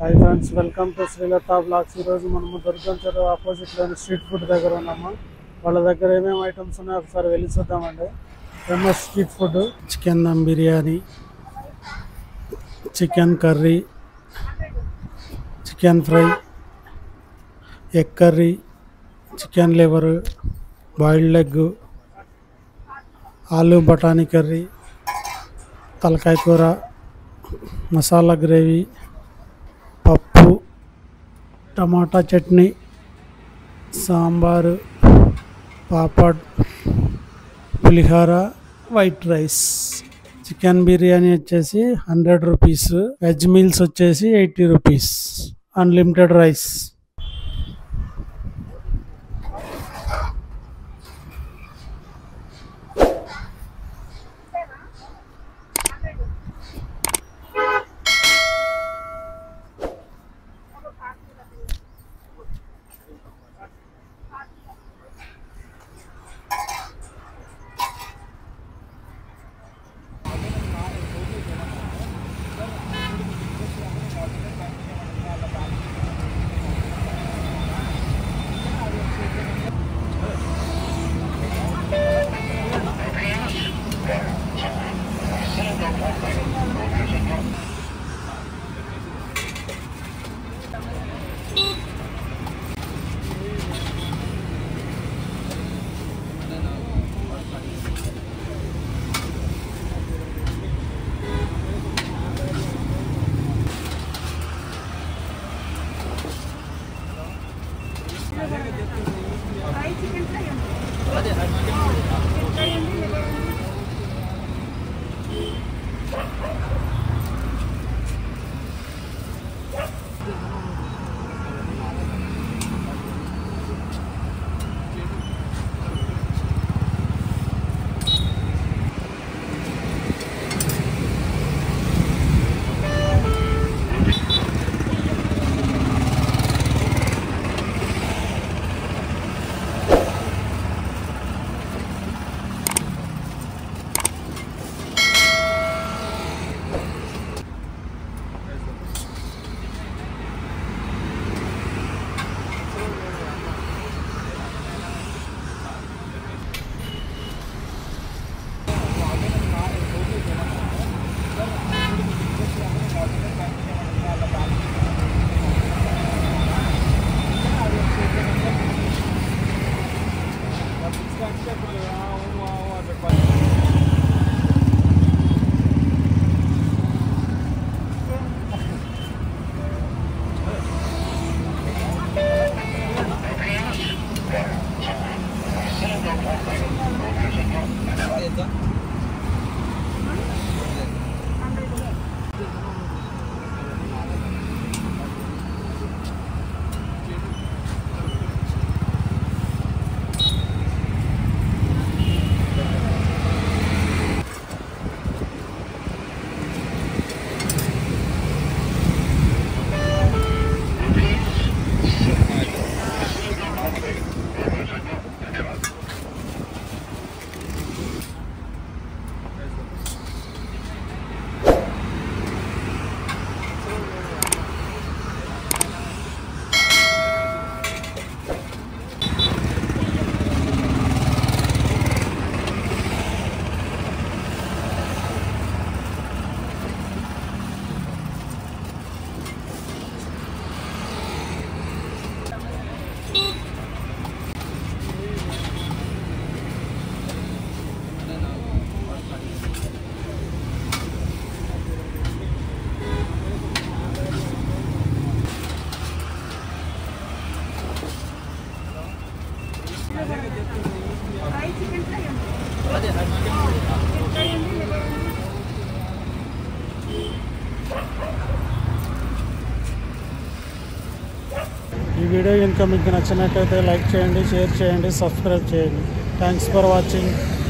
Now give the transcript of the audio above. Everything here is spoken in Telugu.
hi friends welcome to Srilatha blogs ఈరోజు మనము దుర్గం చెరువు ఆపోజిట్లోని స్ట్రీట్ ఫుడ్ దగ్గర ఉన్నాము వాళ్ళ దగ్గర ఏమేమి ఐటమ్స్ ఉన్నాయో ఒకసారి వెళ్ళి చూద్దామండి famous street food chicken dum biryani chicken curry chicken fry egg curry chicken liver boiled egg aloo బఠానీ కర్రీ తలకాయ కూర మసాలా గ్రేవీ పప్పు tomato chutney sambar papad pulihora white rice chicken biryani వచ్చేసి హండ్రెడ్ రూపీస్ వెజ్ మీల్స్ వచ్చేసి ఎయిటీ రూపీస్ అన్లిమిటెడ్ రైస్ ఈ వీడియో కనుక మీకు నచ్చినట్లయితే లైక్ చేయండి షేర్ చేయండి సబ్స్క్రైబ్ చేయండి థ్యాంక్స్ ఫర్ వాచింగ్